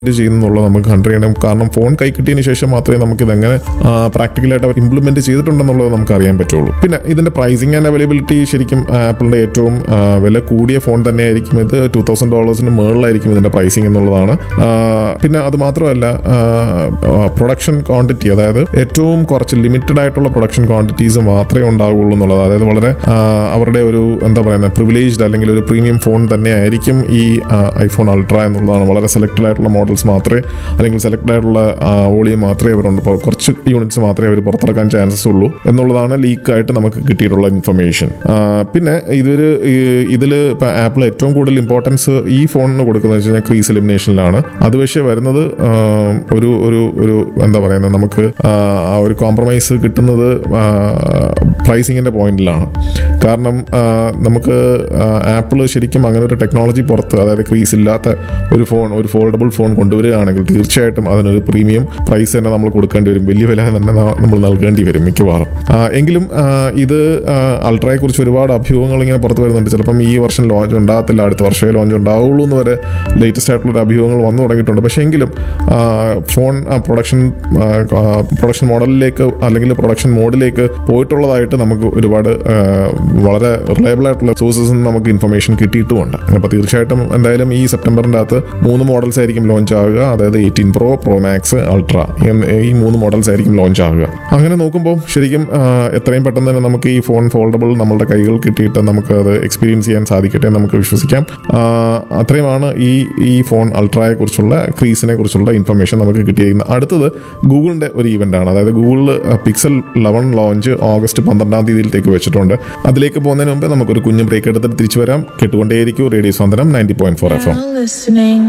ഇത് ചെയ്യുന്നുള്ളത് നമുക്ക് കണ്ടു ചെയ്യണം കാരണം ഫോൺ കൈ കിട്ടിയതിന് ശേഷം മാത്രമേ നമുക്ക് ഇതെങ്ങനെ പ്രാക്ടിക്കലായിട്ട് അവർ ഇംപ്ലിമെന്റ് ചെയ്തിട്ടുണ്ടെന്നുള്ളത് നമുക്ക് അറിയാൻ പറ്റുള്ളൂ പിന്നെ ഇതിന്റെ പ്രൈസിങ് ആൻഡ് അവൈലബിലിറ്റി ശരിക്കും ആപ്പിളിന്റെ ഏറ്റവും ആ, വില കൂടിയ ഫോൺ തന്നെയായിരിക്കും ഇത് ടൂ തൗസൻഡ് ഡോളേഴ്സിന് മുകളിലായിരിക്കും ഇതിന്റെ പ്രൈസിങ് എന്നുള്ളതാണ് ആ, പിന്നെ അത് മാത്രമല്ല പ്രൊഡക്ഷൻ ക്വാണ്ടിറ്റി അതായത് ഏറ്റവും കുറച്ച് ലിമിറ്റഡ് ആയിട്ടുള്ള പ്രൊഡക്ഷൻ ക്വാണ്ടിറ്റീസ് മാത്രമേ ഉണ്ടാവുള്ളൂ എന്നുള്ളത് അതായത് വളരെ ആ, അവരുടെ ഒരു എന്താ പറയുന്നത് പ്രിവിലേജ്ഡ് അല്ലെങ്കിൽ ഒരു പ്രീമിയം ഫോൺ തന്നെ ആയിരിക്കും ഈ ഐഫോൺ അൾട്ര എന്നുള്ളതാണ് വളരെ സെലക്റ്റഡ് ആയിട്ടുള്ള മോഡൽസ് മാത്രമേ അല്ലെങ്കിൽ സെലക്റ്റഡ് ആയിട്ടുള്ള വോളിയം മാത്രമേ അവരുണ്ട് ഇപ്പോൾ കുറച്ച് യൂണിറ്റ്സ് മാത്രമേ അവർ പുറത്തിറക്കാൻ ചാൻസസ് ഉള്ളൂ എന്നുള്ളതാണ് ലീക്കായിട്ട് നമുക്ക് കിട്ടിയിട്ടുള്ള ഇൻഫർമേഷൻ പിന്നെ ഇതൊരു ഇതിൽ ഇപ്പോൾ ആപ്പിൾ ഏറ്റവും കൂടുതൽ ഇമ്പോർട്ടൻസ് ഈ ഫോണിന് കൊടുക്കുന്നത് വെച്ച് കഴിഞ്ഞാൽ ക്രീസ് എലിമിനേഷനിലാണ് അത് പക്ഷേ വരുന്നത് ആ, ഒരു ഒരു ഒരു എന്താ പറയുന്നത് നമുക്ക് ആ ആ ഒരു കോംപ്രമൈസ് കിട്ടുന്നത് പ്രൈസിങ്ങിൻ്റെ പോയിന്റിലാണ് കാരണം ആ, നമുക്ക് ആപ്പിൾ ശരിക്കും അങ്ങനെ ഒരു ടെക്നോളജി പുറത്ത് അതായത് ക്രീസ് ഇല്ലാത്ത ഒരു ഫോൺ ഒരു ഫോൾഡബിൾ ഫോൺ കൊണ്ടുവരികയാണെങ്കിൽ തീർച്ചയായിട്ടും അതിനൊരു പ്രീമിയം പ്രൈസ് തന്നെ നമ്മൾ കൊടുക്കേണ്ടി വരും വലിയ വില തന്നെ ന- നമ്മൾ നൽകേണ്ടി വരും മിക്കവാറും ആ, എങ്കിലും ആ, ഇത് അൾട്രയെ കുറിച്ച് ഒരുപാട് അഭ്യൂഹങ്ങൾ ഇങ്ങനെ പുറത്ത് വരുന്നുണ്ട് ചിലപ്പം ഈ വർഷം ലോഞ്ച് ഉണ്ടാകത്തില്ല അടുത്ത വർഷമേ ലോഞ്ച് ഉണ്ടാവുള്ളൂ എന്ന് വരെ ലേറ്റസ്റ്റ് ആയിട്ടുള്ള ഒരു അഭ്യൂഹങ്ങൾ വന്നു തുടങ്ങിയിട്ടുണ്ട് പക്ഷേ എങ്കിലും ആ, ഫോൺ പ്രൊഡക്ഷൻ പ്രൊഡക്ഷൻ മോഡലിലേക്ക് അല്ലെങ്കിൽ പ്രൊഡക്ഷൻ മോഡിലേക്ക് പോയിട്ടുള്ളതായിട്ട് നമുക്ക് ഒരുപാട് ആ, വളരെ റിലയബിൾ ആയിട്ടുള്ള സോഴ്സസ് നമുക്ക് ഇൻഫർമേഷൻ കിട്ടിയിട്ടുമുണ്ട് അപ്പോൾ തീർച്ചയായിട്ടും എന്തായാലും ഈ സെപ്റ്റംബറിൻ്റെ അകത്ത് മൂന്ന് മോഡൽസ് ആയിരിക്കും ലോഞ്ച് ആവുക അതായത് eighteen pro pro max ultra ഈ മൂന്ന് മോഡൽസ് ആയിരിക്കും ലോഞ്ച് ആവുക അങ്ങനെ നോക്കുമ്പോൾ ശരിക്കും ആ, എത്രയും പെട്ടെന്ന് തന്നെ നമുക്ക് ഈ ഫോൺ ഫോൾഡബിൾ നമ്മളുടെ കൈകൾ കിട്ടിയിട്ട് നമുക്ക് അത് എക്സ്പീരിയൻസ് ചെയ്യാൻ സാധിക്കട്ടെ എന്ന് നമുക്ക് വിശ്വസിക്കാം ആ, അത്രയുമാണ് ഈ ഈ ഫോൺ അൾട്രയെ കുറിച്ചുള്ള ക്രീസിനെ കുറിച്ചുള്ള ഇൻഫർമേഷൻ നമുക്ക് കിട്ടിയിരിക്കുന്നത് അടുത്തത് ഗൂഗിളിൻ്റെ ഒരു ഇവൻ്റ് ആണ് അതായത് ഗൂഗിളിൽ പിക്സൽ ലെവൻ ലോഞ്ച് ഓഗസ്റ്റ് പന്ത്രണ്ടാം തീയതിയിലേക്ക് വെച്ചിട്ടുണ്ട് അതിലേക്ക് പോകുന്നതിന് മുമ്പ് നമുക്കൊരു കുഞ്ഞു ബ്രേക്ക് എടുത്തിട്ട് തിരിച്ചു വരാം കേട്ടുകൊണ്ടേയിരിക്കും radio Swanthanam ninety point four F M Now listening